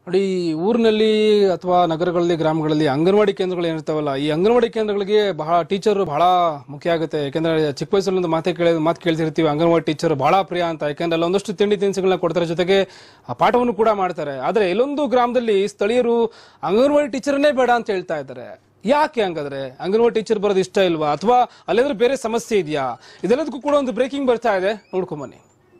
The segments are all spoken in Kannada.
ನೋಡಿ ಊರಿನಲ್ಲಿ ಅಥವಾ ನಗರಗಳಲ್ಲಿ ಗ್ರಾಮಗಳಲ್ಲಿ ಅಂಗನವಾಡಿ ಕೇಂದ್ರಗಳು ಏನಿರ್ತಾವಲ್ಲ ಈ ಅಂಗನವಾಡಿ ಕೇಂದ್ರಗಳಿಗೆ ಬಹಳ ಟೀಚರ್ ಬಹಳ ಮುಖ್ಯ ಆಗುತ್ತೆ ಯಾಕಂದ್ರೆ ಚಿಕ್ಕ ವಯಸ್ಸಲ್ಲಿ ಒಂದು ಮಾತೇ ಕೇಳಿ ಮಾತು ಕೇಳ್ತಿರ್ತೀವಿ ಅಂಗನವಾಡಿ ಟೀಚರ್ ಬಹಳ ಪ್ರಿಯ ಅಂತ ಯಾಕಂದ್ರೆ ಅಲ್ಲಿ ಒಂದಷ್ಟು ತಿಂಡಿ ತಿನಿಸುಗಳನ್ನ ಕೊಡ್ತಾರೆ ಜೊತೆಗೆ ಆ ಪಾಠವನ್ನು ಕೂಡ ಮಾಡ್ತಾರೆ ಆದ್ರೆ ಇಲ್ಲೊಂದು ಗ್ರಾಮದಲ್ಲಿ ಸ್ಥಳೀಯರು ಅಂಗನವಾಡಿ ಟೀಚರ್ನೇ ಬೇಡ ಅಂತ ಹೇಳ್ತಾ ಇದ್ದಾರೆ ಯಾಕೆ ಹಂಗಾದ್ರೆ ಅಂಗನವಾಡಿ ಟೀಚರ್ ಬರೋದು ಇಷ್ಟ ಇಲ್ವಾ ಅಥವಾ ಅಲ್ಲೇದ್ರೆ ಬೇರೆ ಸಮಸ್ಯೆ ಇದೆಯಾ ಇದೆಲ್ಲದಕ್ಕೂ ಕೂಡ ಒಂದು ಬ್ರೇಕಿಂಗ್ ಬರ್ತಾ ಇದೆ ನೋಡ್ಕೊಂಬನ್ನಿ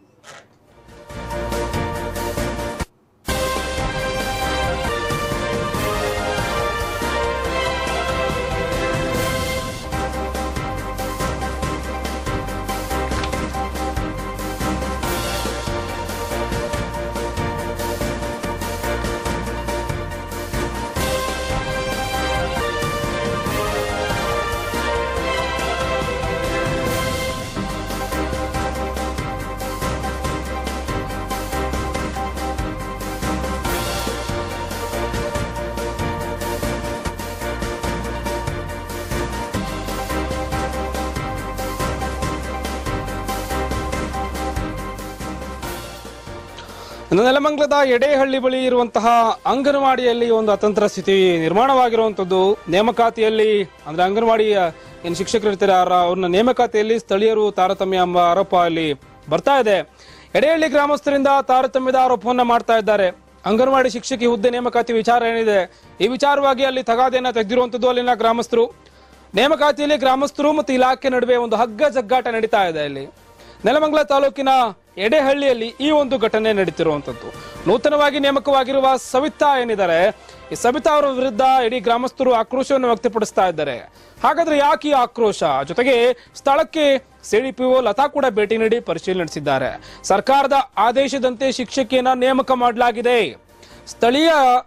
ಇನ್ನು ನೆಲಮಂಗಲದ ಎಡೆಹಳ್ಳಿ ಬಳಿ ಇರುವಂತಹ ಅಂಗನವಾಡಿಯಲ್ಲಿ ಒಂದು ಅತಂತ್ರ ಸ್ಥಿತಿ ನಿರ್ಮಾಣವಾಗಿರುವಂತದ್ದು ನೇಮಕಾತಿಯಲ್ಲಿ ಅಂದ್ರೆ ಅಂಗನವಾಡಿ ಏನು ಶಿಕ್ಷಕರು ಇರ್ತಾರೆ ಅವರ ಅವ್ರನ್ನ ನೇಮಕಾತಿಯಲ್ಲಿ ಸ್ಥಳೀಯರು ತಾರತಮ್ಯ ಎಂಬ ಆರೋಪ ಅಲ್ಲಿ ಬರ್ತಾ ಇದೆ ಎಡೆಹಳ್ಳಿ ಗ್ರಾಮಸ್ಥರಿಂದ ತಾರತಮ್ಯದ ಆರೋಪವನ್ನ ಮಾಡ್ತಾ ಇದ್ದಾರೆ ಅಂಗನವಾಡಿ ಶಿಕ್ಷಕಿ ಹುದ್ದೆ ನೇಮಕಾತಿ ವಿಚಾರ ಏನಿದೆ ಈ ವಿಚಾರವಾಗಿ ಅಲ್ಲಿ ತಗಾದೆಯನ್ನ ತೆಗೆದಿರುವಂತದ್ದು ಅಲ್ಲಿನ ಗ್ರಾಮಸ್ಥರು ನೇಮಕಾತಿಯಲ್ಲಿ ಗ್ರಾಮಸ್ಥರು ಮತ್ತು ಇಲಾಖೆ ನಡುವೆ ಒಂದು ಹಗ್ಗ ಜಗ್ಗಾಟ ನಡೀತಾ ಇದೆ ಇಲ್ಲಿ ನೆಲಮಂಗಲ ತಾಲೂಕಿನ ಎಡೆಹಳ್ಳಿಯಲ್ಲಿ ಈ ಒಂದು ಘಟನೆ ನಡೀತಿರುವಂತದ್ದು ನೂತನವಾಗಿ ನೇಮಕವಾಗಿರುವ ಸವಿತಾ ಏನಿದ್ದಾರೆ ಈ ಸವಿತಾ ಅವರ ವಿರುದ್ಧ ಇಡೀ ಗ್ರಾಮಸ್ಥರು ಆಕ್ರೋಶವನ್ನು ವ್ಯಕ್ತಪಡಿಸ್ತಾ ಇದ್ದಾರೆ ಹಾಗಾದ್ರೆ ಯಾಕೆ ಈ ಆಕ್ರೋಶ ಜೊತೆಗೆ ಸ್ಥಳಕ್ಕೆ ಸಿಡಿಪಿಒ ಲತಾ ಕೂಡ ಭೇಟಿ ನೀಡಿ ಪರಿಶೀಲನೆ ನಡೆಸಿದ್ದಾರೆ ಸರ್ಕಾರದ ಆದೇಶದಂತೆ ಶಿಕ್ಷಕಿಯನ್ನ ನೇಮಕ ಮಾಡಲಾಗಿದೆ ಸ್ಥಳೀಯ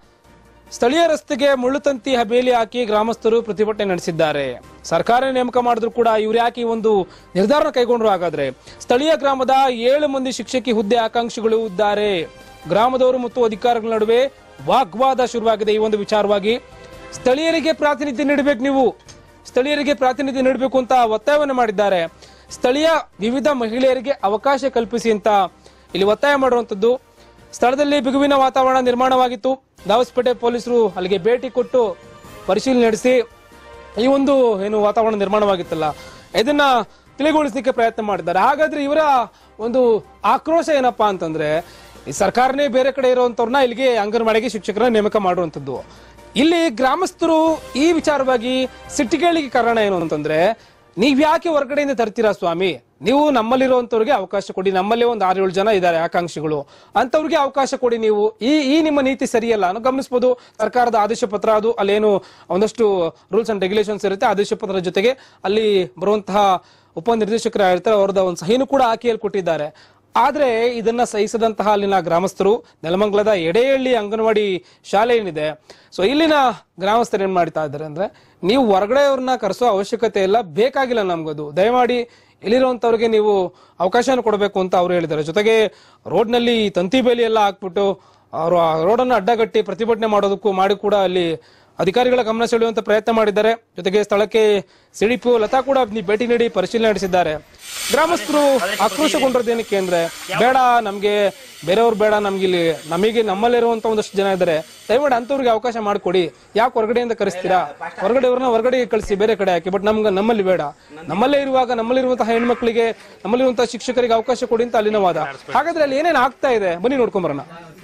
ಸ್ಥಳೀಯ ರಸ್ತೆಗೆ ಮುಳ್ಳುತಂತಿ ಹಬೇಲಿ ಹಾಕಿ ಗ್ರಾಮಸ್ಥರು ಪ್ರತಿಭಟನೆ ನಡೆಸಿದ್ದಾರೆ ಸರ್ಕಾರ ನೇಮಕ ಮಾಡಿದ್ರು ಕೂಡ ಇವ್ರು ಯಾಕೆ ಈ ಒಂದು ನಿರ್ಧಾರ ಕೈಗೊಂಡ್ರು ಹಾಗಾದ್ರೆ ಸ್ಥಳೀಯ ಗ್ರಾಮದ ಏಳು ಮಂದಿ ಶಿಕ್ಷಕಿ ಹುದ್ದೆ ಆಕಾಂಕ್ಷಿಗಳು ಇದ್ದಾರೆ ಗ್ರಾಮದವರು ಮತ್ತು ಅಧಿಕಾರಿಗಳ ನಡುವೆ ವಾಗ್ವಾದ ಶುರುವಾಗಿದೆ ಈ ಒಂದು ವಿಚಾರವಾಗಿ ಸ್ಥಳೀಯರಿಗೆ ಪ್ರಾತಿನಿಧ್ಯ ನೀಡಬೇಕು ನೀವು ಸ್ಥಳೀಯರಿಗೆ ಪ್ರಾತಿನಿಧ್ಯ ನೀಡಬೇಕು ಅಂತ ಒತ್ತಾಯವನ್ನು ಮಾಡಿದ್ದಾರೆ ಸ್ಥಳೀಯ ವಿವಿಧ ಮಹಿಳೆಯರಿಗೆ ಅವಕಾಶ ಕಲ್ಪಿಸಿ ಅಂತ ಇಲ್ಲಿ ಒತ್ತಾಯ ಮಾಡುವಂತದ್ದು ಸ್ಥಳದಲ್ಲಿ ಬಿಗುವಿನ ವಾತಾವರಣ ನಿರ್ಮಾಣವಾಗಿತ್ತು ದಾವಸ್ಪೇಟೆ ಪೊಲೀಸರು ಅಲ್ಲಿಗೆ ಭೇಟಿ ಕೊಟ್ಟು ಪರಿಶೀಲನೆ ನಡೆಸಿ ಈ ಒಂದು ಏನು ವಾತಾವರಣ ನಿರ್ಮಾಣವಾಗಿತ್ತಲ್ಲ ಇದನ್ನ ತಿಳಿಗೊಳಿಸಲಿಕ್ಕೆ ಪ್ರಯತ್ನ ಮಾಡಿದ್ದಾರೆ ಹಾಗಾದ್ರೆ ಇವರ ಒಂದು ಆಕ್ರೋಶ ಏನಪ್ಪಾ ಅಂತಂದ್ರೆ ಈ ಸರ್ಕಾರನೇ ಬೇರೆ ಕಡೆ ಇರುವಂತವ್ರನ್ನ ಇಲ್ಲಿಗೆ ಅಂಗನವಾಡಿಗೆ ಶಿಕ್ಷಕರ ನೇಮಕ ಮಾಡುವಂತದ್ದು ಇಲ್ಲಿ ಗ್ರಾಮಸ್ಥರು ಈ ವಿಚಾರವಾಗಿ ಸಿಟ್ಟಿಗಳಿಗೆ ಕಾರಣ ಏನು ಅಂತಂದ್ರೆ ನೀವ್ ಯಾಕೆ ಹೊರಗಡೆಯಿಂದ ತರ್ತೀರಾ ಸ್ವಾಮಿ ನೀವು ನಮ್ಮಲ್ಲಿರುವಂತವ್ರಿಗೆ ಅವಕಾಶ ಕೊಡಿ ನಮ್ಮಲ್ಲಿ ಒಂದು ಆರು ಏಳು ಜನ ಇದ್ದಾರೆ ಆಕಾಂಕ್ಷಿಗಳು ಅಂತವ್ರಿಗೆ ಅವಕಾಶ ಕೊಡಿ ನೀವು ಈ ಈ ನಿಮ್ಮ ನೀತಿ ಸರಿಯಲ್ಲ ಅನ್ನೋ ಗಮನಿಸಬಹುದು ಸರ್ಕಾರದ ಆದೇಶ ಪತ್ರ ಅದು ಅಲ್ಲೇನು ಒಂದಷ್ಟು ರೂಲ್ಸ್ ಅಂಡ್ ರೆಗ್ಯುಲೇಷನ್ಸ್ ಇರುತ್ತೆ ಆದೇಶ ಪತ್ರದ ಜೊತೆಗೆ ಅಲ್ಲಿ ಬರುವಂತಹ ಉಪನಿರ್ದೇಶಕರು ಇರ್ತಾರೆ ಅವ್ರದ ಒಂದು ಸಹಿನೂ ಕೂಡ ಆಕೆಯಲ್ಲಿ ಕೊಟ್ಟಿದ್ದಾರೆ ಆದ್ರೆ ಇದನ್ನ ಸಹಿಸದಂತಹ ಅಲ್ಲಿನ ಗ್ರಾಮಸ್ಥರು ನೆಲಮಂಗಲದ ಎಡೆಹಳ್ಳಿ ಅಂಗನವಾಡಿ ಶಾಲೆ ಏನಿದೆ ಸೊ ಇಲ್ಲಿನ ಗ್ರಾಮಸ್ಥರು ಏನ್ ಮಾಡ್ತಾ ಇದ್ದಾರೆ ಅಂದ್ರೆ ನೀವು ಹೊರಗಡೆಯವ್ರನ್ನ ಕರೆಸೋ ಅವಶ್ಯಕತೆ ಇಲ್ಲ ಬೇಕಾಗಿಲ್ಲ ನಮ್ಗದು ದಯಮಾಡಿ ಇಲ್ಲಿರುವಂತವ್ರಿಗೆ ನೀವು ಅವಕಾಶನ ಕೊಡಬೇಕು ಅಂತ ಅವ್ರು ಹೇಳಿದ್ದಾರೆ ಜೊತೆಗೆ ರೋಡ್ನಲ್ಲಿ ತಂತಿ ಬೇಲಿ ಎಲ್ಲ ಹಾಕ್ಬಿಟ್ಟು ಅವರು ಆ ರೋಡನ್ನು ಅಡ್ಡಗಟ್ಟಿ ಪ್ರತಿಭಟನೆ ಮಾಡೋದಕ್ಕೂ ಮಾಡಿ ಕೂಡ ಅಲ್ಲಿ ಅಧಿಕಾರಿಗಳ ಗಮನ ಸೆಳೆಯುವಂತ ಪ್ರಯತ್ನ ಮಾಡಿದ್ದಾರೆ ಜೊತೆಗೆ ಸ್ಥಳಕ್ಕೆ ಸಿಡಿಪಿ ಲತಾ ಕೂಡ ನಿ- ಭೇಟಿ ನೀಡಿ ಪರಿಶೀಲನೆ ನಡೆಸಿದ್ದಾರೆ ಗ್ರಾಮಸ್ಥರು ಆಕ್ರೋಶಗೊಂಡಿರೋದೇನಕ್ಕೆ ಅಂದ್ರೆ ಬೇಡ ನಮ್ಗೆ ಬೇರೆಯವ್ರು ಬೇಡ ನಮ್ಗೆ ಇಲ್ಲಿ ನಮಗೆ ನಮ್ಮಲ್ಲಿರುವಂತ ಒಂದಷ್ಟು ಜನ ಇದ್ದಾರೆ ದಯಮಾಡಿ ಅಂತವ್ರಿಗೆ ಅವಕಾಶ ಮಾಡಿಕೊಡಿ ಯಾಕೆ ಹೊರಗಡೆಯಿಂದ ಕರೆಸ್ತೀರಾ ಹೊರಗಡೆಯವ್ರನ್ನ ಹೊರಗಡೆ ಕಳಿಸಿ ಬೇರೆ ಕಡೆ ಹಾಕಿ ಬಟ್ ನಮ್ಗೆ ನಮ್ಮಲ್ಲಿ ಬೇಡ ನಮ್ಮಲ್ಲೇ ಇರುವಾಗ ನಮ್ಮಲ್ಲಿರುವಂತಹ ಹೆಣ್ಮಕ್ಳಿಗೆ ನಮ್ಮಲ್ಲಿರುವಂತಹ ಶಿಕ್ಷಕರಿಗೆ ಅವಕಾಶ ಕೊಡಿ ಅಂತ ಅಲ್ಲಿನ ವಾದ ಹಾಗಾದ್ರೆ ಅಲ್ಲಿ ಏನೇನು ಆಗ್ತಾ ಇದೆ ಬನ್ನಿ ನೋಡ್ಕೊಂಬರೋಣ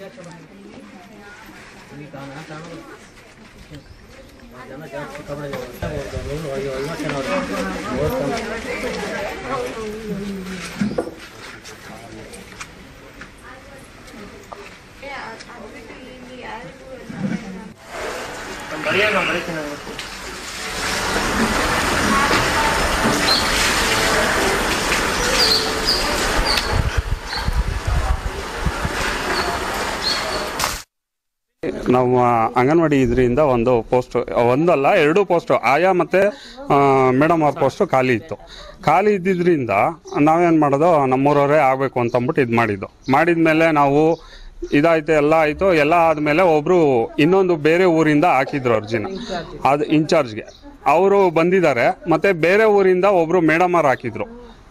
ನಮ್ಮ ಅಂಗನವಾಡಿ ಇದರಿಂದ ಒಂದು ಪೋಸ್ಟ್ ಒಂದಲ್ಲ ಎರಡು ಪೋಸ್ಟ್ ಆಯಾ ಮತ್ತೆ ಮೇಡಮ್ ಅವ್ರ ಪೋಸ್ಟ್ ಖಾಲಿ ಇತ್ತು ಖಾಲಿ ಇದ್ದಿದ್ರಿಂದ ನಾವೇನು ಮಾಡೋದು ನಮ್ಮೂರವರೇ ಆಗಬೇಕು ಅಂತ ಅಂದ್ಬಿಟ್ಟು ಇದು ಮಾಡಿದ್ದು ಮಾಡಿದ್ಮೇಲೆ ನಾವು ಇದಾಯ್ತು ಎಲ್ಲ ಆಯಿತು ಎಲ್ಲ ಆದಮೇಲೆ ಒಬ್ಬರು ಇನ್ನೊಂದು ಬೇರೆ ಊರಿಂದ ಹಾಕಿದ್ರು ಅರ್ಜಿನ ಅದು ಇನ್ಚಾರ್ಜ್ಗೆ ಅವರು ಬಂದಿದ್ದಾರೆ ಮತ್ತೆ ಬೇರೆ ಊರಿಂದ ಒಬ್ಬರು ಮೇಡಮ್ ಅವ್ರು ಹಾಕಿದ್ರು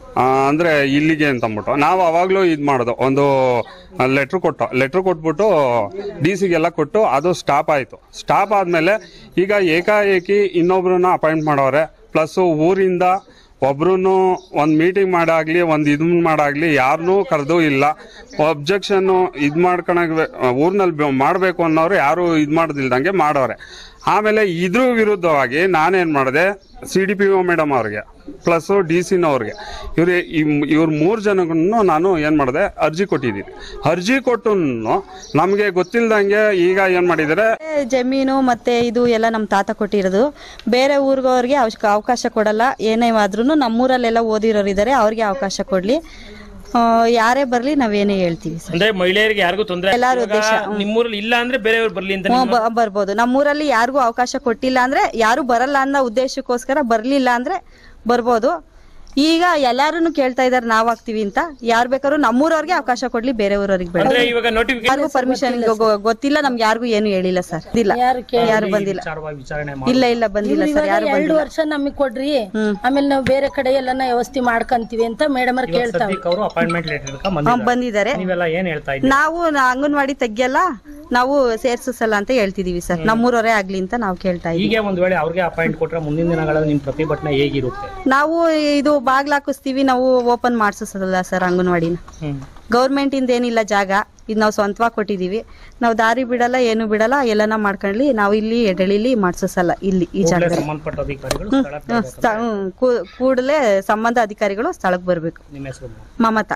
ಆ, ಅಂದ್ರೆ ಇಲ್ಲಿಗೆ ಅಂತ ಅಂದ್ಬಿಟ್ಟು ನಾವು ಅವಾಗ್ಲೂ ಇದ್ ಮಾಡೋದು ಒಂದು ಲೆಟ್ರ್ ಕೊಟ್ಟು ಲೆಟ್ರ್ ಕೊಟ್ಬಿಟ್ಟು ಡಿ ಸಿಗೆಲ್ಲ ಕೊಟ್ಟು ಅದು ಸ್ಟಾಪ್ ಆಯ್ತು ಸ್ಟಾಪ್ ಆದ್ಮೇಲೆ ಈಗ ಏಕಾಏಕಿ ಇನ್ನೊಬ್ರನ್ನ ಅಪಾಯಿಂಟ್ ಮಾಡವ್ರೆ ಪ್ಲಸ್ ಊರಿಂದ ಒಬ್ರು ಒಂದು ಮೀಟಿಂಗ್ ಮಾಡಾಗ್ಲಿ ಒಂದು ಇದು ಮಾಡಾಗ್ಲಿ ಯಾರನ್ನೂ ಕರೆದು ಇಲ್ಲ ಒಬ್ಜೆಕ್ಷನ್ ಇದು ಮಾಡ್ಕೊಳಕ್ ಊರ್ನಲ್ಲಿ ಮಾಡಬೇಕು ಅನ್ನೋರು ಯಾರು ಇದು ಮಾಡೋದಿಲ್ದಂಗೆ ಮಾಡವ್ರೆ ಆಮೇಲೆ ಇದ್ರ ವಿರುದ್ಧವಾಗಿ ನಾನೇನು ಮಾಡಿದೆ C D P O madam ಅವ್ರಿಗೆ ಪ್ಲಸ್ ಡಿ ಸಿನವ್ರಿಗೆ ಇವ್ರು ಇವ್ರ ಮೂರು ಜನಗಳನ್ನು ನಾನು ಏನು ಮಾಡಿದೆ ಅರ್ಜಿ ಕೊಟ್ಟಿದ್ದೀನಿ ಅರ್ಜಿ ಕೊಟ್ಟು ನಮಗೆ ಗೊತ್ತಿಲ್ದಂಗೆ ಈಗ ಏನು ಮಾಡಿದ್ದಾರೆ ಜಮೀನು ಮತ್ತೆ ಇದು ಎಲ್ಲ ನಮ್ಮ ತಾತ ಕೊಟ್ಟಿರೋದು ಬೇರೆ ಊರಿಗವ್ರಿಗೆ ಅವಶ್ಯ ಅವಕಾಶ ಕೊಡಲ್ಲ ಏನೇ ಆದ್ರೂ ನಮ್ಮೂರಲ್ಲೆಲ್ಲ ಓದಿರೋರು ಇದ್ದಾರೆ ಅವ್ರಿಗೆ ಅವಕಾಶ ಕೊಡ್ಲಿ ಆ, ಯಾರೇ ಬರ್ಲಿ ನಾವೇನೇ ಹೇಳ್ತೀವಿ ಸರ್ ಅಂದ್ರೆ ಮಹಿಳೆಯರಿಗೆ ಯಾರಿಗೂ ತೊಂದರೆ ಎಲ್ಲಾರ ಉದ್ದೇಶ, ನಿಮ್ಮೂರಲ್ಲಿ ಇಲ್ಲ ಅಂದ್ರೆ ಬೇರೆಯವ್ರು ಬರ್ಲಿ ಅಂತ ಹ್ಮ್, ಬ- ಬರ್ಬೋದು ನಮ್ಮೂರಲ್ಲಿ ಯಾರಿಗೂ ಅವಕಾಶ ಕೊಟ್ಟಿಲ್ಲ ಅಂದ್ರೆ ಯಾರು ಬರಲ್ಲ ಅನ್ನೋ ಉದ್ದೇಶಕ್ಕೋಸ್ಕರ ಬರ್ಲಿಲ್ಲ ಅಂದ್ರೆ ಬರ್ಬೋದು ಈಗ ಎಲ್ಲಾರು ಕೇಳ್ತಾ ಇದಾರೆ ನಾವ್ ಆಗ್ತೀವಿ ಅಂತ ಯಾರು ಬೇಕಾದ್ರೂ ನಮ್ಮೂರವ್ರಿಗೆ ಅವಕಾಶ ಕೊಡ್ಲಿ ಬೇರೆ ಊರವ್ರಿಗೆ ಬೇಡ ಅಂದ್ರೆ ಇವಾಗ ನೋಟಿಫಿಕೇಶನ್ ಯಾರಿಗೂ ಪರ್ಮಿಷನ್ ಗೊತ್ತಿಲ್ಲ ನಮ್ಗೆ ಯಾರಿಗೂ ಏನು ಹೇಳಿಲ್ಲ ಸರ್ ಇಲ್ಲ ಯಾರು ಬಂದಿಲ್ಲ ವಿಚಾರವಾಗಿ ವಿಚಾರಣೆ ಇಲ್ಲ ಇಲ್ಲ ಬಂದಿಲ್ಲ ಸರ್ ಯಾರು ಎರಡು ಬಂದಿಲ್ಲ ವರ್ಷ ನಮಗ್ ಕೊಡ್ರಿ ಆಮೇಲೆ ನಾವು ಬೇರೆ ಕಡೆ ಎಲ್ಲಾನ ವ್ಯವಸ್ಥೆ ಮಾಡ್ಕಂತೀವಿ ಅಂತ ಮೇಡಮ್ ಅವ್ರು ಕೇಳ್ತಾವ್ರೆ ಅವರು ಅಪಾಯಿಂಟ್ಮೆಂಟ್ ಲೆಟರ್ ಹಾ, ಬಂದಿದ್ದಾರೆ ನೀವೆಲ್ಲ ಏನ್ ಹೇಳ್ತಾ ಇದ್ದೀರಿ ನಾವು ನ- ಅಂಗನವಾಡಿ ತೆಗಿಯಲ್ಲ ನಾವು ಸೇರ್ಸಲ್ಲ ಅಂತ ಹೇಳ್ತಿದೀವಿ ಸರ್ ನಮ್ಮೂರವರೇ ಆಗ್ಲಿ ಅಂತ ನಾವು ಕೇಳ್ತಾ ಇದೀವಿ ಹೀಗೆ ಒಂದ್ ವೇಳೆ ಅವ್ರಿಗೆ ಅಪಾಯಿಂಟ್ ಕೊಟ್ರೆ ಮುಂದಿನ ದಿನಗಳಲ್ಲಿ ನಿಮ್ ಪ್ರತಿಭಟನೆ ಹೇಗಿರುತ್ತೆ ನಾವು ಇದು ಬಾಗ್ಲ ಹಾಕಿಸ್ತೀವಿ ನಾವು ಓಪನ್ ಮಾಡಿಸಲ್ಲ ಸರ್ ಅಂಗನವಾಡಿನ ಹ್ಮ್ ಗೌರ್ಮೆಂಟ್ ಇಂದ ಏನಿಲ್ಲ ಜಾಗ ಇದು ನಾವು ಸ್ವಂತವಾಗಿ ಕೊಟ್ಟಿದೀವಿ ನಾವು ದಾರಿ ಬಿಡಲ್ಲ ಏನು ಬಿಡಲ್ಲ ಎಲ್ಲನ ಮಾಡ್ಕೊಂಡ್ಲಿ ನಾವು ಇಲ್ಲಿ ಎಡಳಿಲಿ ಮಾಡ್ಸಲ್ಲ ಇಲ್ಲಿ ಈ ಕೂಡಲೇ ಜಾಗದಲ್ಲಿ ಸಂಬಂಧಪಟ್ಟ ಅಧಿಕಾರಿಗಳು ಸ್ಥಳಕ್ಕೆ ಹ್ಮ್, ಸ್ಥ- ಹ್ಮ್, ಕೂ- ಕೂಡಲೇ ಸಂಬಂಧ ಅಧಿಕಾರಿಗಳು ಸ್ಥಳಕ್ಕೆ ಬರಬೇಕು ನಿಮ್ಮ ಹೆಸರು ಮಮತಾ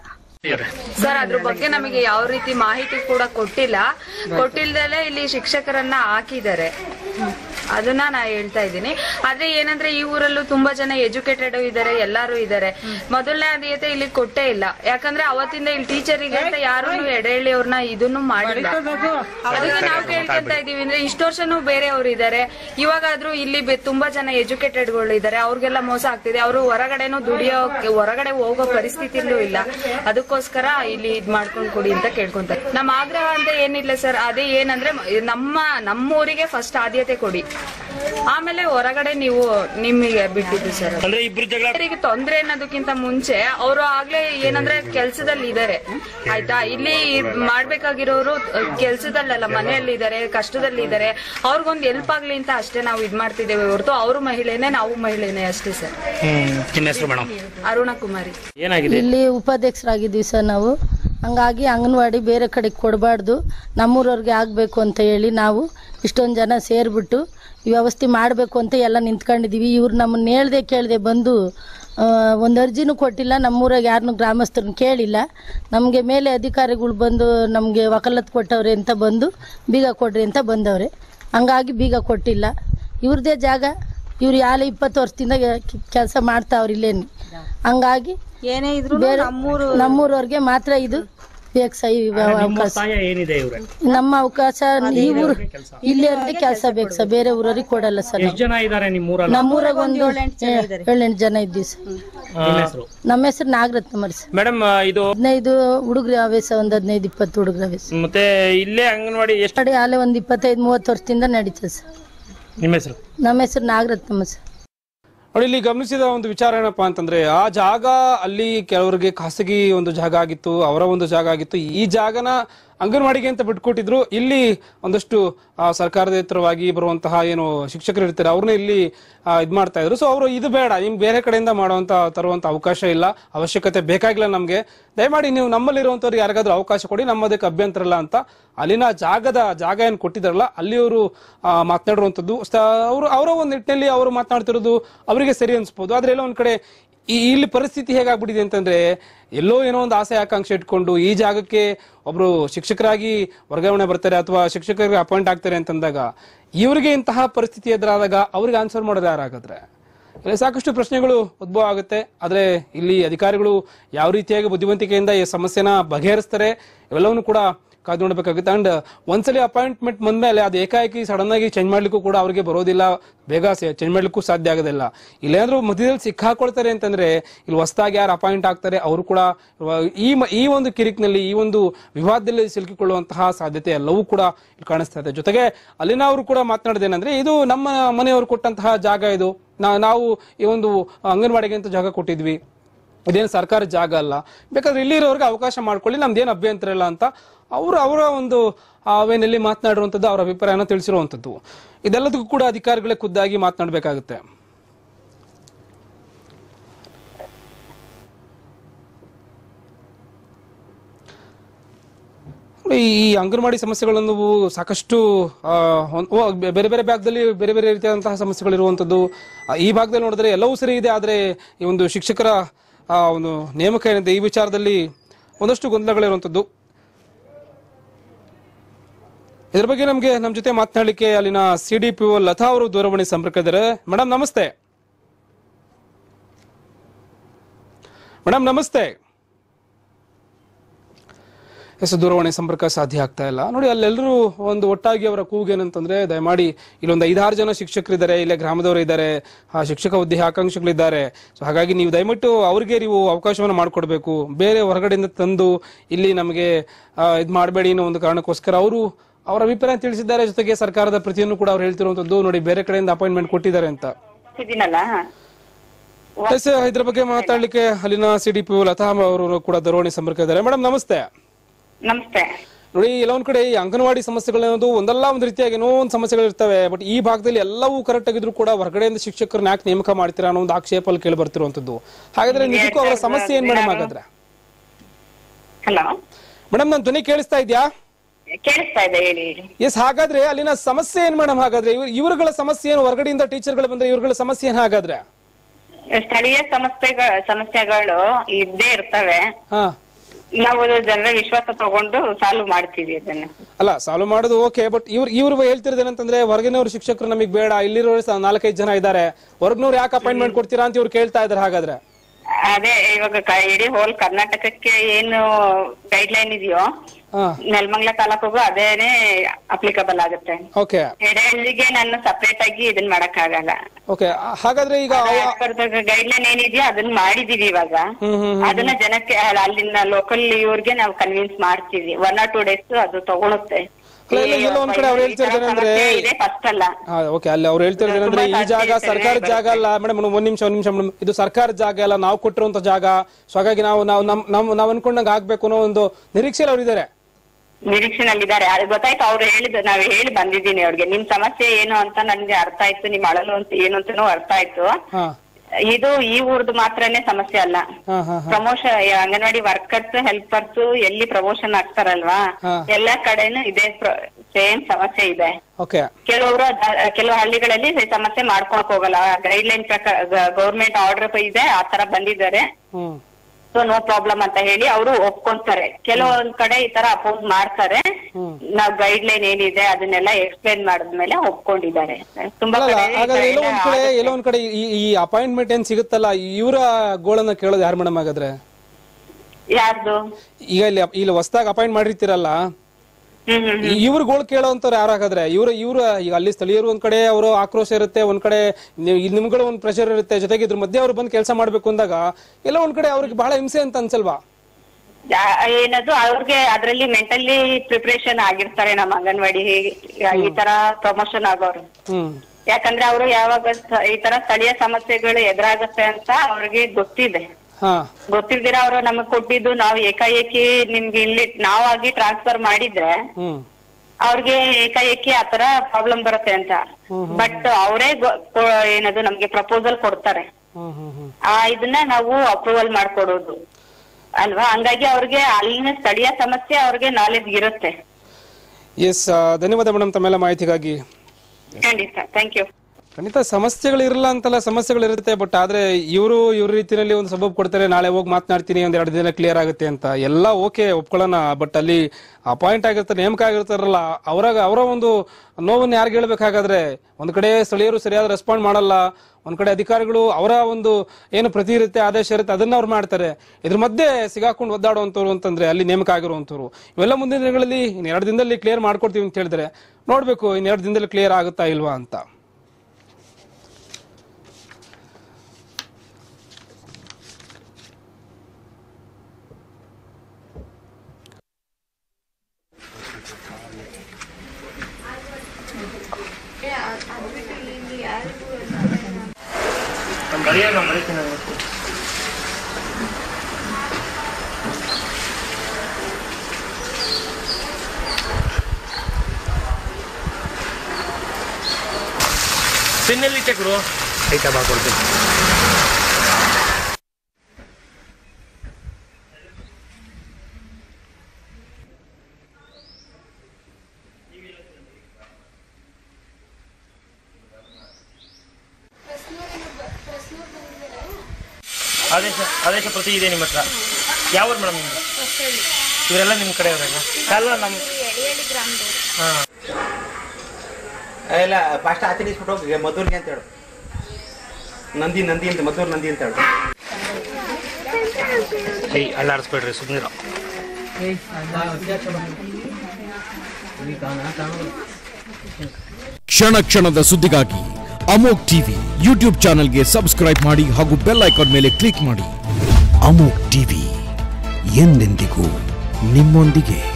ಸರ್ ಅದ್ರ ಬಗ್ಗೆ ನಮಗೆ ಯಾವ ರೀತಿ ಮಾಹಿತಿ ಕೂಡ ಕೊಟ್ಟಿಲ್ಲ ಕೊಟ್ಟಿಲ್ದಲೆ ಇಲ್ಲಿ ಶಿಕ್ಷಕರನ್ನ ಹಾಕಿದ್ದಾರೆ ಅದನ್ನ ನಾ ಹೇಳ್ತಾ ಇದ್ದೀನಿ ಆದ್ರೆ ಏನಂದ್ರೆ ಈ ಊರಲ್ಲೂ ತುಂಬಾ ಜನ ಎಜುಕೇಟೆಡ್ ಇದ್ದಾರೆ ಎಲ್ಲಾರು ಇದ್ದಾರೆ ಮೊದಲನೇ ಆದ್ಯತೆ ಇಲ್ಲಿ ಕೊಟ್ಟೇ ಇಲ್ಲ ಯಾಕಂದ್ರೆ ಅವತ್ತಿಂದ ಇಲ್ಲಿ ಟೀಚರಿಗೆ ಅಂತ ಯಾರು ಎಡೆಹಳ್ಳಿ ಅವ್ರನ್ನ ಇದನ್ನು ಮಾಡಿಲ್ಲ ಅದಕ್ಕೆ ನಾವು ಕೇಳ್ಕೊಂತ ಇದೀವಿ ಅಂದ್ರೆ ಇಷ್ಟು ವರ್ಷನೂ ಬೇರೆಯವ್ರು ಇದ್ದಾರೆ ಇವಾಗಾದ್ರೂ ಇಲ್ಲಿ ಬೆ- ತುಂಬಾ ಜನ ಎಜುಕೇಟೆಡ್ ಗಳು ಇದ್ದಾರೆ ಅವ್ರಿಗೆಲ್ಲ ಮೋಸ ಆಗ್ತಿದೆ ಅವರು ಹೊರಗಡೆನೂ ದುಡಿಯೋ ಹೊರಗಡೆ ಹೋಗೋ ಪರಿಸ್ಥಿತಿಲೂ ಇಲ್ಲ ಅದಕ್ಕೋಸ್ಕರ ಇಲ್ಲಿ ಇದ್ ಮಾಡ್ಕೊಂಡ್ ಕೊಡಿ ಅಂತ ಕೇಳ್ಕೊಂತಾರೆ ನಮ್ಮ ಆಗ್ರಹ ಅಂತ ಏನಿಲ್ಲ ಸರ್ ಅದೇ ಏನಂದ್ರೆ ಮ- ನಮ್ಮ ನಮ್ಮೂರಿಗೆ ಫಸ್ಟ್ ಆದ್ಯತೆ ಕೊಡಿ ಆಮೇಲೆ ಹೊರಗಡೆ ನೀವು ನಿಮಗೆ ಬಿಟ್ಟಿದ್ದು ಸರ್ ಅಂದ್ರೆ ಇಬ್ರು ಜಗಳ ಅವರಿಗೆ ತೊಂದ್ರೆ ಅನ್ನೋದಕ್ಕಿಂತ ಮುಂಚೆ ಅವರು ಆಗ್ಲೇ ಏನಂದ್ರೆ ಕೆಲ್ಸದಲ್ಲಿ ಇದಾರೆ ಆಯ್ತಾ ಇಲ್ಲಿ ಮಾಡ್ಬೇಕಾಗಿರೋರು ಕೆಲ್ಸದಲ್ಲಲ್ಲ ಮನೆಯಲ್ಲಿ ಇದಾರೆ ಕಷ್ಟದಲ್ಲಿ ಇದಾರೆ ಅವ್ರಿಗೊಂದು ಹೆಲ್ಪ್ ಆಗ್ಲಿ ಅಂತ ಅಷ್ಟೇ ನಾವು ಇದ್ ಮಾಡ್ತಿದ್ದೇವೆ ಹೊರತು ಅವರು ಮಹಿಳೆನೆ ನಾವು ಮಹಿಳೆನೆ ಅಷ್ಟೇ ಸರ್ ಹ್ಮ್ ನಿಮ್ಮ ಹೆಸರು ಮೇಡಮ್ ಅರುಣ ಕುಮಾರಿ ಏನಾಗಿದೆ ಇಲ್ಲಿ ಉಪಾಧ್ಯಕ್ಷರಾಗಿದ್ದೀವಿ ಸರ್ ನಾವು ಹಂಗಾಗಿ ಅಂಗನವಾಡಿ ಬೇರೆ ಕಡೆಗೆ ಕೊಡಬಾರ್ದು ನಮ್ಮೂರವ್ರಿಗೆ ಆಗಬೇಕು ಅಂತ ಹೇಳಿ ನಾವು ಇಷ್ಟೊಂದು ಜನ ಸೇರಿಬಿಟ್ಟು ಈ ವ್ಯವಸ್ಥೆ ಮಾಡಬೇಕು ಅಂತ ಎಲ್ಲ ನಿಂತ್ಕೊಂಡಿದ್ದೀವಿ ಇವ್ರು ನಮ್ಮನ್ನ ಹೇಳ್ದೆ ಕೇಳದೆ ಬಂದು ಒಂದು ಅರ್ಜಿನೂ ಕೊಟ್ಟಿಲ್ಲ ನಮ್ಮೂರಾಗ ಯಾರನ್ನೂ ಗ್ರಾಮಸ್ಥರನ್ನ ಕೇಳಿಲ್ಲ ನಮಗೆ ಮೇಲೆ ಅಧಿಕಾರಿಗಳು ಬಂದು ನಮಗೆ ವಕಾಲತ್ ಕೊಟ್ಟವ್ರೆ ಅಂತ ಬಂದು ಬೀಗ ಕೊಡ್ರಿ ಅಂತ ಬಂದವ್ರೆ ಹಂಗಾಗಿ ಬೀಗ ಕೊಟ್ಟಿಲ್ಲ ಇವ್ರದೇ ಜಾಗ ಇವ್ರು ಯಾಲ ಇಪ್ಪತ್ತು ವರ್ಷದಿಂದ ಕೆಲಸ ಮಾಡ್ತಾವ್ರು ಇಲ್ಲೇನು ಹಂಗಾಗಿ ಏನೇ ಇದ್ರು ಬೇರೆ ನಮ್ಮೂರು ನಮ್ಮೂರವ್ರಿಗೆ ಮಾತ್ರ ಇದು ಬೇಕು ಸಹ ಈ ವ್ಯ- ನಿಮ್ಮ ಅವಕಾಶ ಒತ್ತಾಯ ಏನಿದೆ ಇವ್ರೆ ನಮ್ಮ ಅವಕಾಶ ಈ ಊರು ಇಲ್ಲಿ ಅವ್ರಿಗೆ ಕೆಲಸ ಬೇಕು ಸರ್ ಬೇರೆ ಊರವ್ರಿಗೆ ಕೊಡಲ್ಲ ಸರ್ ಎಷ್ಟ್ ಜನ ಇದಾರೆ ನಿಮ್ ಊರಲ್ಲಿ ನಮ್ಮೂರಾಗ ಒಂದು ಏಳೆಂಟು ಜನ ಇದ್ದೀವಿ ಸರ್ ನಿಮ್ಮ ಹೆಸರು ನಮ್ಮ ಹೆಸರು ನಾಗರತ್ನ ಮರಿ ಸರ್ ಮೇಡಮ್ ಇದು ಹದಿನೈದು ಹುಡುಗ್ರ ಹವ್ಯಾಸ ಒಂದು ಹದಿನೈದು ಇಪ್ಪತ್ತು ಹುಡುಗ್ರ ಹವ್ಯಾಸ ಮತ್ತೆ ಇಲ್ಲೇ ಅಂಗನವಾಡಿ ಎಷ್ಟು ಕಡೆ ಅಲ್ಲೇ ಒಂದು ಇಪ್ಪತ್ತೈದು ಮೂವತ್ತು ವರ್ಷದಿಂದ ನಡೀತದೆ ಸರ್ ನಿಮ್ಮ ಹೆಸರು ನಮ್ಮ ಹೆಸರು ನಾಗರತ್ನಮ್ಮ ಸರ್ ನೋಡಿ ಇಲ್ಲಿ ಗಮನಿಸಿದ ಒಂದು ವಿಚಾರ ಏನಪ್ಪಾ ಅಂತಂದ್ರೆ ಆ ಜಾಗ ಅಲ್ಲಿ ಕೆಲವರಿಗೆ ಖಾಸಗಿ ಒಂದು ಜಾಗ ಆಗಿತ್ತು ಅವರ ಒಂದು ಜಾಗ ಆಗಿತ್ತು ಈ ಜಾಗನ ಅಂಗನವಾಡಿಗೆ ಅಂತ ಬಿಟ್ಕೊಟ್ಟಿದ್ರು ಇಲ್ಲಿ ಒಂದಷ್ಟು ಆ, ಸರ್ಕಾರದೇತರವಾಗಿ ಬರುವಂತಹ ಏನು ಶಿಕ್ಷಕರು ಇರ್ತಾರೆ ಅವ್ರನ್ನ ಇಲ್ಲಿ ಆ, ಇದ್ ಮಾಡ್ತಾ ಇದ್ರು ಸೊ ಅವರು ಇದು ಬೇಡ ನಿಮ್ಗೆ ಬೇರೆ ಕಡೆಯಿಂದ ಮಾಡುವಂತ ತರುವಂತ ಅವಕಾಶ ಇಲ್ಲ ಅವಶ್ಯಕತೆ ಬೇಕಾಗಿಲ್ಲ ನಮ್ಗೆ ದಯಮಾಡಿ ನೀವು ನಮ್ಮಲ್ಲಿರುವಂತವ್ರಿಗೆ ಯಾರಿಗಾದ್ರೂ ಅವಕಾಶ ಕೊಡಿ ನಮ್ಮದಕ್ಕೆ ಅಭ್ಯಂತರ ಇಲ್ಲ ಅಂತ ಅಲ್ಲಿನ ಜಾಗದ ಜಾಗ ಏನು ಕೊಟ್ಟಿದ್ದಾರಲ್ಲ ಅಲ್ಲಿ ಅವರು ಮಾತನಾಡುವಂಥದ್ದು ಅವರು ಅವರ ಒಂದು ನಿಟ್ಟಿನಲ್ಲಿ ಅವರು ಮಾತನಾಡ್ತಿರೋದು ಅವರಿಗೆ ಸರಿ ಅನ್ಸ್ಬೋದು ಆದ್ರೆ ಎಲ್ಲ ಒಂದ್ ಕಡೆ ಈ ಇಲ್ಲಿ ಪರಿಸ್ಥಿತಿ ಹೇಗಾಗ್ಬಿಟ್ಟಿದೆ ಅಂತಂದ್ರೆ ಎಲ್ಲೋ ಏನೋ ಒಂದು ಆಸೆ ಆಕಾಂಕ್ಷೆ ಇಟ್ಕೊಂಡು ಈ ಜಾಗಕ್ಕೆ ಒಬ್ರು ಶಿಕ್ಷಕರಾಗಿ ವರ್ಗಾವಣೆ ಬರ್ತಾರೆ ಅಥವಾ ಶಿಕ್ಷಕರಿಗೆ ಅಪಾಯಿಂಟ್ ಆಗ್ತಾರೆ ಅಂತಂದಾಗ ಇವರಿಗೆ ಇಂತಹ ಪರಿಸ್ಥಿತಿ ಎದುರಾದಾಗ ಅವ್ರಿಗೆ ಆನ್ಸರ್ ಮಾಡೋದು ಯಾರಾಗದ್ರೆ ಇಲ್ಲಿ ಸಾಕಷ್ಟು ಪ್ರಶ್ನೆಗಳು ಉದ್ಭವ ಆಗುತ್ತೆ ಆದ್ರೆ ಇಲ್ಲಿ ಅಧಿಕಾರಿಗಳು ಯಾವ ರೀತಿಯಾಗಿ ಬುದ್ಧಿವಂತಿಕೆಯಿಂದ ಈ ಸಮಸ್ಯೆನ ಬಗೆಹರಿಸ್ತಾರೆ ಇವೆಲ್ಲವನ್ನು ಕೂಡ ಕಾದು ನೋಡ್ಬೇಕಾಗುತ್ತೆ ಅಂಡ್ ಒಂದ್ಸಲಿ ಅಪಾಯಿಂಟ್ಮೆಂಟ್ ಬಂದ್ಮೇಲೆ ಅದು ಏಕಾಏಕಿ ಸಡನ್ ಆಗಿ ಚೇಂಜ್ ಮಾಡ್ಲಿಕ್ಕೂ ಕೂಡ ಅವರಿಗೆ ಬರೋದಿಲ್ಲ ಬೇಗ ಚೇಂಜ್ ಮಾಡ್ಲಿಕ್ಕೂ ಸಾಧ್ಯ ಆಗೋದಿಲ್ಲ ಇಲ್ಲೇನಾದ್ರೂ ಮಧ್ಯದಲ್ಲಿ ಸಿಕ್ಕಾಕೊಳ್ತಾರೆ ಅಂತಂದ್ರೆ ಇಲ್ಲಿ ಹೊಸದಾಗಿ ಯಾರು ಅಪಾಯಿಂಟ್ ಆಗ್ತಾರೆ ಅವರು ಕೂಡ ಈ ಮ- ಈ ಒಂದು ಕಿರಿಕ್ನಲ್ಲಿ ಈ ಒಂದು ವಿವಾದದಲ್ಲಿ ಸಿಲುಕಿಕೊಳ್ಳುವಂತಹ ಸಾಧ್ಯತೆ ಎಲ್ಲವೂ ಕೂಡ ಇಲ್ಲಿ ಕಾಣಿಸ್ತಾ ಇದೆ ಜೊತೆಗೆ ಅಲ್ಲಿನ ಅವರು ಕೂಡ ಮಾತನಾಡಿದೇನೆಂದ್ರೆ ಇದು ನಮ್ಮ ಮನೆಯವರು ಕೊಟ್ಟಂತಹ ಜಾಗ ಇದು ನಾ- ನಾವು ಈ ಒಂದು ಅಂಗನವಾಡಿಗೆ ಅಂತ ಜಾಗ ಕೊಟ್ಟಿದ್ವಿ ಇದೇನು ಸರ್ಕಾರಿ ಜಾಗ ಅಲ್ಲ ಬೇಕಾದ್ರೆ ಇಲ್ಲಿರೋರ್ಗೆ ಅವಕಾಶ ಮಾಡ್ಕೊಳ್ಳಿ ನಮ್ದೇನು ಅಭ್ಯಂತರ ಇಲ್ಲ ಅಂತ ಅವರು ಅವರ ಒಂದು ವೇನಲ್ಲಿ ಮಾತನಾಡಿರುವಂಥದ್ದು ಅವರ ಅಭಿಪ್ರಾಯನ ತಿಳಿಸಿರುವಂಥದ್ದು ಇದೆಲ್ಲದಕ್ಕೂ ಕೂಡ ಅಧಿಕಾರಿಗಳೇ ಖುದ್ದಾಗಿ ಮಾತನಾಡಬೇಕಾಗುತ್ತೆ ನೋಡಿ, ಈ ಅಂಗನವಾಡಿ ಸಮಸ್ಯೆಗಳನ್ನು ಸಾಕಷ್ಟು ಆ, ಒಂದ್- ಓ, ಬೆ- ಬೇರೆ ಬೇರೆ ಭಾಗದಲ್ಲಿ ಬೇರೆ ಬೇರೆ ರೀತಿಯಾದಂತಹ ಸಮಸ್ಯೆಗಳು ಇರುವಂತದ್ದು ಈ ಭಾಗದಲ್ಲಿ ನೋಡಿದ್ರೆ ಎಲ್ಲವೂ ಸರಿ ಇದೆ ಆದ್ರೆ ಈ ಒಂದು ಶಿಕ್ಷಕರ ಆ, ಒಂದು ನೇಮಕ ಏನಿದೆ ಈ ವಿಚಾರದಲ್ಲಿ ಒಂದಷ್ಟು ಗೊಂದಲಗಳಿರುವಂತದ್ದು ಇದ್ರ ಬಗ್ಗೆ ನಮ್ಗೆ ನಮ್ಮ ಜೊತೆ ಮಾತನಾಡಲಿಕ್ಕೆ ಅಲ್ಲಿನ ಸಿ ಡಿ ಪಿ ಲತಾ ಅವರು ದೂರವಾಣಿ ಸಂಪರ್ಕ ಇದ್ದಾರೆ ಮೇಡಮ್ ನಮಸ್ತೆ ಮೇಡಮ್ ನಮಸ್ತೆ ಎಸ್ ದೂರವಾಣಿ ಸಂಪರ್ಕ ಸಾಧ್ಯ ಆಗ್ತಾ ಇಲ್ಲ ನೋಡಿ ಅಲ್ಲೆಲ್ಲರೂ ಒಂದು ಒಟ್ಟಾಗಿ ಅವರ ಕೂಗೇನಂತಂದ್ರೆ ದಯಮಾಡಿ ಇಲ್ಲೊಂದು ಐದಾರು ಜನ ಶಿಕ್ಷಕರಿದ್ದಾರೆ ಇಲ್ಲೇ ಗ್ರಾಮದವರು ಇದ್ದಾರೆ ಆ ಶಿಕ್ಷಕ ಹುದ್ದೆ ಆಕಾಂಕ್ಷಿಗಳಿದ್ದಾರೆ ಸೊ ಹಾಗಾಗಿ ನೀವು ದಯವಿಟ್ಟು ಅವ್ರಿಗೆ ನೀವು ಅವಕಾಶವನ್ನು ಮಾಡಿಕೊಡ್ಬೇಕು ಬೇರೆ ಹೊರಗಡೆಯಿಂದ ತಂದು ಇಲ್ಲಿ ನಮಗೆ ಇದು ಮಾಡಬೇಡಿ ಅನ್ನೋ ಒಂದು ಕಾರಣಕ್ಕೋಸ್ಕರ ಅವರು ಅವರ ಅಭಿಪ್ರಾಯ ತಿಳಿಸಿದ್ದಾರೆ ಜೊತೆಗೆ ಸರ್ಕಾರದ ಪ್ರತಿಯನ್ನು ಕೂಡ ಅವ್ರು ಹೇಳ್ತಿರುವಂತದ್ದು ನೋಡಿ ಬೇರೆ ಕಡೆಯಿಂದ ಅಪಾಯಿಂಟ್ಮೆಂಟ್ ಕೊಟ್ಟಿದ್ದಾರೆ ಅಂತ ಇದೀನಲ್ಲ ಎಸ್ ಇದ್ರ ಬಗ್ಗೆ ಮಾತಾಡ್ಲಿಕ್ಕೆ ಅಲ್ಲಿನ ಸಿ ಡಿ ಪಿ ಲತಾ ಅವರು ಕೂಡ ದೂರವಾಣಿ ಸಂಪರ್ಕ ಇದ್ದಾರೆ ಮೇಡಮ್ ನಮಸ್ತೆ ನಮಸ್ತೆ ನೋಡಿ ಎಲ್ಲ ಒಂದ್ ಕಡೆ ಈ ಅಂಗನವಾಡಿ ಸಮಸ್ಯೆಗಳನ್ನೋದು ಒಂದಲ್ಲ ಒಂದು ರೀತಿಯಾಗಿ ಏನೋ ಒಂದು ಸಮಸ್ಯೆಗಳು ಇರ್ತವೆ ಬಟ್ ಈ ಭಾಗದಲ್ಲಿ ಎಲ್ಲವೂ ಕರೆಕ್ಟ್ ಆಗಿದ್ರು ಕೂಡ ಹೊರಗಡೆಯಿಂದ ಶಿಕ್ಷಕರನ್ನ ಯಾಕೆ ನೇಮಕ ಮಾಡ್ತೀರಾ ಅನ್ನೋ ಒಂದು ಆಕ್ಷೇಪ ಅಲ್ಲಿ ಕೇಳಿ ಬರ್ತಿರುವಂತದ್ದು ಹಾಗಾದ್ರೆ ನಿಜಕ್ಕೂ ಅವರ ಸಮಸ್ಯೆ ಏನ್ ಮೇಡಮ್ ಹಾಗಾದ್ರೆ ಹಲೋ ಮೇಡಮ್ ನನ್ ಧ್ವನಿ ಕೇಳಿಸ್ತಾ ಇದ್ಯಾ ಕೇಳಿಸ್ತಾ ಇದೆ ಹೇಳಿ ಹೇಳಿ ಎಸ್ ಹಾಗಾದ್ರೆ ಅಲ್ಲಿನ ಸಮಸ್ಯೆ ಏನ್ ಮೇಡಮ್ ಹಾಗಾದ್ರೆ ಇವ್ರ- ಇವ್ರುಗಳ ಸಮಸ್ಯೆ ಏನು ಹೊರಗಡೆಯಿಂದ ಟೀಚರ್ಗಳು ಬಂದ್ರೆ ಇವ್ರುಗಳ ಸಮಸ್ಯೆ ಏನ್ ಹಾಗಾದ್ರೆ ಸ್ಥಳೀಯ ಸಮಸ್ಯೆಗಳ ಸಮಸ್ಯೆಗಳು ಇದ್ದೇ ಇರ್ತವೆ ಹಾ ನಾವು ಅದು ಜನರ ವಿಶ್ವಾಸ ತಗೊಂಡು ಸಾಲ್ವ್ ಮಾಡ್ತೀವಿ ಅದನ್ನ ಅಲ್ಲ ಸಾಲ್ವ್ ಮಾಡೋದು ಓಕೆ ಬಟ್ ಇವ್ರು ಇವ್ರು ಹೇಳ್ತಿರೋದು ಏನಂತಂದ್ರೆ ಹೊರಗಿನವ್ರು ಶಿಕ್ಷಕರು ನಮಗೆ ಬೇಡ ಇಲ್ಲಿರೋರು ಸ- ನಾಲ್ಕೈದು ಜನ ಇದ್ದಾರೆ ಹೊರಗಿನವ್ರು ಯಾಕೆ ಅಪಾಯಿಂಟ್ಮೆಂಟ್ ಕೊಡ್ತೀರಾ ಅಂತ ಇವ್ರು ಕೇಳ್ತಾ ಇದಾರೆ ಹಾಗಾದ್ರೆ ಅದೇ ಇವಾಗ ಕ- ಇಡೀ ಹೋಲ್ ಕರ್ನಾಟಕಕ್ಕೆ ಏನು ಗೈಡ್ ಲೈನ್ ಇದೆಯೋ ಹಾ ನೆಲಮಂಗಲ ತಾಲೂಕಿಗೂ ಅದೇನೆ ಅಪ್ಲಿಕಬಲ್ ಆಗುತ್ತೆ ಓಕೆ ಎಡೆಹಳ್ಳಿಗೆ ನಾನು ಸಪರೇಟ್ ಆಗಿ ಇದನ್ ಮಾಡಕ್ ಆಗಲ್ಲ ಓಕೆ ಹಾಗಾದ್ರೆ ಈಗ ಗೈಡ್ ಲೈನ್ ಏನಿದೆಯೋ ಅದನ್ನ ಮಾಡಿದೀವಿ ಇವಾಗ ಹ್ಮ್ ಹ್ಮ್ ಅದನ್ನ ಜನಕ್ಕೆ ಅಲ್ಲ, ಅಲ್ಲಿನ ಲೋಕಲ್ ಇವ್ರಿಗೆ ನಾವು ಕನ್ವಿನ್ಸ್ ಮಾಡ್ತೀವಿ ಒನ್ ಆರ್ ಟೂ ಡೇಸ್ ಅದು ತಗೊಳುತ್ತೆ ಅಲ್ಲ, ಇಲ್ಲ, ಎಲ್ಲೋ ಒಂದ್ ಕಡೆ ಅವ್ರು ಹೇಳ್ತಿರೋದು ಏನಂದ್ರೆ- ಇದೆ ಫಸ್ಟ್ ಅಲ್ಲ ಓಕೆ ಅಲ್ಲಿ ಅವ್ರು ಹೇಳ್ತಿರೋದು ಏನಂದ್ರೆ ಈ ಜಾಗ ಸರ್ಕಾರದ ಜಾಗ ಅಲ್ಲ ಮೇಡಮ್ ಒಂದ್ ನಿಮಿಷ ಒಂದ್ ನಿಮಿಷ ಮೇಡಮ್ ಇದು ಸರ್ಕಾರದ ಜಾಗ ಅಲ್ಲ ನಾವು ಕೊಟ್ಟಿರುವಂತ ಜಾಗ ಸೊ ಹಾಗಾಗಿ ನಾವು ನಾವು ನಮ್ ನಮ್ ನಾವ್ ಅನ್ಕೊಂಡಂಗ ಆಗ್ಬೇಕು ಅನ್ನೋ ಒಂದು ನಿರೀಕ್ಷೆಯಲ್ಲಿ ಅವ್ರು ಇದಾರೆ ನಿರೀಕ್ಷೆನಲ್ಲಿದ್ದಾರೆ ಅದು ಗೊತ್ತಾಯ್ತು ಅವ್ರು ಹೇಳಿದ್ ನಾವ್ ಹೇಳಿ ಬಂದಿದ್ದೀನಿ ಅವ್ರಿಗೆ ನಿಮ್ ಸಮಸ್ಯೆ ಏನು ಅಂತ ನನ್ಗೆ ಅರ್ಥ ಆಯ್ತು ನಿಮ್ ಅಳಲು ಅಂತ ಏನು ಅಂತಾನು ಅರ್ಥ ಆಯ್ತು ಹಾ ಇದು ಈ ಊರ್ದು ಮಾತ್ರನೇ ಸಮಸ್ಯೆ ಅಲ್ಲ ಹಾ ಹಾ ಹಾ ಪ್ರಮೋಷನ್ ಅಂಗನವಾಡಿ ವರ್ಕರ್ಸ್ ಹೆಲ್ಪರ್ಸ್ ಎಲ್ಲಿ ಪ್ರಮೋಷನ್ ಆಗ್ತಾರಲ್ವಾ ಹಾ. ಎಲ್ಲಾ ಕಡೆನೂ ಇದೇ ಸೇಮ್ ಸಮಸ್ಯೆ ಇದೆ ಓಕೆ ಕೆಲವರು ಅದ- ಕೆಲವು ಹಳ್ಳಿಗಳಲ್ಲಿ ಸಮಸ್ಯೆ ಮಾಡ್ಕೊಳಕ್ ಹೋಗಲ್ಲ ಗೈಡ್ ಲೈನ್ ಪ್ರಕಾರ ಗೌರ್ಮೆಂಟ್ ಆರ್ಡರ್ ಇದೆ ಆ ತರ ಬಂದಿದ್ದಾರೆ ಹ್ಮ್ ಸೊ ನೋ ಪ್ರಾಬ್ಲಮ್ ಅಂತ ಹೇಳಿ ಅವರು ಒಪ್ಕೊಂತಾರೆ ಕೆಲವೊಂದ್ ಕಡೆ ಈ ತರ ಅಪೋಸ್ ಮಾಡ್ತಾರೆ ನಾವ್ ಗೈಡ್ ಲೈನ್ ಏನಿದೆ ಅದನ್ನೆಲ್ಲ ಎಕ್ಸ್ಪ್ಲೈನ್ ಮಾಡಿದ್ಮೇಲೆ ಒಪ್ಕೊಂಡಿದ್ದಾರೆ ತುಂಬಾ ಅಲ್ಲ ಕಡೆ ಈ ಹಾಗಾದ್ರೆ ತರ ಎಲ್ಲೋ ಎಲ್ಲ ಒಂದ್ ಕಡೆ ಆಗುತ್ತೆ. ಎಲ್ಲೋ ಒಂದ್ ಕಡೆ ಈ ಈ ಅಪಾಯಿಂಟ್ಮೆಂಟ್ ಏನ್ ಸಿಗುತ್ತಲ್ಲ ಇವರ ಗೋಳನ್ನ ಕೇಳೋದು ಯಾರು ಮೇಡಮ್ ಹಾಗಾದ್ರೆ ಯಾರ್ದು ಈಗ ಇಲ್ಲಿ ಇಲ್ಲಿ ಹೊಸದಾಗಿ ಅಪಾಯಿಂಟ್ ಮಾಡಿರ್ತೀರಲ್ಲ ಹ್ಮ್ ಹ್ಮ್ ಇವ್ರ ಗೋಳು ಕೇಳೋಂಥವ್ರು ಯಾರು ಹಾಗಾದ್ರೆ ಇವ್ರ ಇವ್ರ ಈಗ ಅಲ್ಲಿ ಸ್ಥಳೀಯರು ಒಂದ್ ಕಡೆ ಅವರು ಆಕ್ರೋಶ ಇರುತ್ತೆ ಒಂದ್ ಕಡೆ ನೀವು ನಿಮ್ಗಳು ಒಂದ್ ಪ್ರೆಷರ್ ಇರುತ್ತೆ ಜೊತೆಗೆ ಇದ್ರ ಮಧ್ಯೆ ಅವ್ರು ಬಂದು ಕೆಲಸ ಮಾಡ್ಬೇಕು ಅಂದಾಗ ಎಲ್ಲ ಒಂದ್ ಕಡೆ ಅವ್ರಿಗೆ ಬಹಳ ಹಿಂಸೆ ಅಂತ ಅನ್ಸಲ್ವಾ ಯಾ- ಏನದು ಅವ್ರಿಗೆ ಅದ್ರಲ್ಲಿ ಮೆಂಟಲಿ ಪ್ರಿಪರೇಷನ್ ಆಗಿರ್ತಾರೆ ನಮ್ಮ ಅಂಗನವಾಡಿ ಈ ತರ ಪ್ರಮೋಷನ್ ಆಗೋರು ಹ್ಮ್ ಯಾಕಂದ್ರೆ ಅವರು ಯಾವಾಗ ಸ- ಈ ತರ ಸ್ಥಳೀಯ ಸಮಸ್ಯೆಗಳು ಎದುರಾಗುತ್ತೆ ಅಂತ ಅವ್ರಿಗೆ ಗೊತ್ತಿದೆ ಹಾ ಗೊತ್ತಿಲ್ದಿರ ಅವರು ನಮಗ್ ಕೊಟ್ಟಿದ್ದು ನಾವು ಏಕಾಏಕಿ ನಿಮ್ಗೆ ಇಲ್ಲಿ ನಾವಾಗಿ ಟ್ರಾನ್ಸ್ಫರ್ ಮಾಡಿದ್ರೆ ಹ್ಮ್ ಅವ್ರಿಗೆ ಏಕಾಏಕಿ ಆತರ ಪ್ರಾಬ್ಲಮ್ ಬರುತ್ತೆ ಅಂತ ಬಟ್ ಅವರೇ ಏನದು ನಮ್ಗೆ ಪ್ರಪೋಸಲ್ ಕೊಡ್ತಾರೆ ಹ್ಮ್ ಹ್ಮ್ ಹ್ಮ್ ಆ ಇದನ್ನ ನಾವು ಅಪ್ರೂವಲ್ ಮಾಡ್ಕೊಡೋದು ಅಲ್ವಾ ಹಂಗಾಗಿ ಅವ್ರಿಗೆ ಅಲ್ಲಿನ ಸ್ಥಳೀಯ ಸಮಸ್ಯೆ ಅವ್ರಿಗೆ ನಾಲೆಜ್ ಇರುತ್ತೆ ಎಸ್ ಧನ್ಯವಾದ ಮೇಡಮ್ ತಮ್ಮೆಲ್ಲ ಮಾಹಿತಿಗಾಗಿ ಖಂಡಿತ ಥ್ಯಾಂಕ್ ಯು ಖಂಡಿತ ಸಮಸ್ಯೆಗಳು ಇರಲ್ಲ ಅಂತಲ್ಲ ಸಮಸ್ಯೆಗಳು ಇರುತ್ತೆ ಬಟ್ ಆದ್ರೆ ಇವರು ಇವ್ರ ರೀತಿಯಲ್ಲಿ ಒಂದು ಸಬಬ್ ಕೊಡ್ತಾರೆ ನಾಳೆ ಹೋಗಿ ಮಾತನಾಡ್ತೀನಿ ಒಂದ್ ಎರಡು ದಿನ ಕ್ಲಿಯರ್ ಆಗುತ್ತೆ ಅಂತ ಎಲ್ಲ ಓಕೆ ಒಪ್ಕೊಳ್ಳೋಣ ಬಟ್ ಅಲ್ಲಿ ಅಪಾಯಿಂಟ್ ಆಗಿರ್ತಾರೆ ನೇಮಕ ಆಗಿರ್ತಾರಲ್ಲ ಅವರಾಗ ಅವರ ಒಂದು ನೋವನ್ನು ಯಾರಿಗೆ ಹೇಳ್ಬೇಕಾಗಾದ್ರೆ ಒಂದ್ ಕಡೆ ಸ್ಥಳೀಯರು ಸರಿಯಾದ ರೆಸ್ಪಾಂಡ್ ಮಾಡಲ್ಲ ಒಂದ್ ಕಡೆ ಅಧಿಕಾರಿಗಳು ಅವರ ಒಂದು ಏನು ಪ್ರತಿ ಇರುತ್ತೆ ಆದೇಶ ಇರುತ್ತೆ ಅದನ್ನ ಅವ್ರು ಮಾಡ್ತಾರೆ ಇದ್ರ ಮಧ್ಯೆ ಸಿಗಾಕೊಂಡು ಒದ್ದಾಡುವಂಥವ್ರು ಅಂತಂದ್ರೆ ಅಲ್ಲಿ ನೇಮಕ ಆಗಿರುವಂಥವ್ರು ಇವೆಲ್ಲ ಮುಂದಿನ ದಿನಗಳಲ್ಲಿ ಇನ್ನು ಎರಡು ದಿನದಲ್ಲಿ ಕ್ಲಿಯರ್ ಮಾಡ್ಕೊಡ್ತೀವಿ ಅಂತ ಹೇಳಿದ್ರೆ ನೋಡ್ಬೇಕು ಇನ್ನು ಎರಡು ದಿನದಲ್ಲಿ ಕ್ಲಿಯರ್ ಆಗುತ್ತಾ ಇಲ್ವಾ ಅಂತ ಬರೆಯೋಣ ಬರೀತೀನಿ ಪೆನ್ನಲ್ಲಿ ಇಟ್ಟೆ ಗುರು ಆಯ್ತಾ ಮಾಡ್ಕೊಡ್ತೀನಿ ಆದೇಶ ಆದೇಶ ಪ್ರತಿ ಇದೆ ನಿಮ್ಮ ಹತ್ರ ಯಾವ ಮೇಡಮ್ ನಿಮ್ದು ಇವರೆಲ್ಲ ನಿಮ್ಮ ಕಡೆಯವರೆಲ್ಲ ಅಲ್ಲ ನಮ್ಮ ಹಾಂ ಎಲ್ಲ ಫಸ್ಟ್ ಆಚರಿಸ್ಬಿಟ್ಟು ಹೋಗಿ ಮಧುರ್ಗೆ ಅಂತ ಹೇಳು ನಂದಿ ನಂದಿ ಅಂತ ಮಧುರ್ ನಂದಿ ಅಂತ ಹೇಳು ಹೈ ಅಲ್ಲಾಡಿಸ್ಬೇಡ್ರಿ ಸುಮ್ಮನಿರೋ ಕ್ಷಣ ಕ್ಷಣದ ಸುದ್ದಿಗಾಗಿ ಅಮೋಕ್ ಟಿವಿ ಯೂಟ್ಯೂಬ್ ಚಾನೆಲ್ಗೆ ಸಬ್ಸ್ಕ್ರೈಬ್ ಮಾಡಿ ಹಾಗೂ ಬೆಲ್ ಐಕಾನ್ ಮೇಲೆ ಕ್ಲಿಕ್ ಮಾಡಿ ಅಮೋಕ್ ಟಿವಿ ಎಂದೆಂದಿಗೂ ನಿಮ್ಮೊಂದಿಗೆ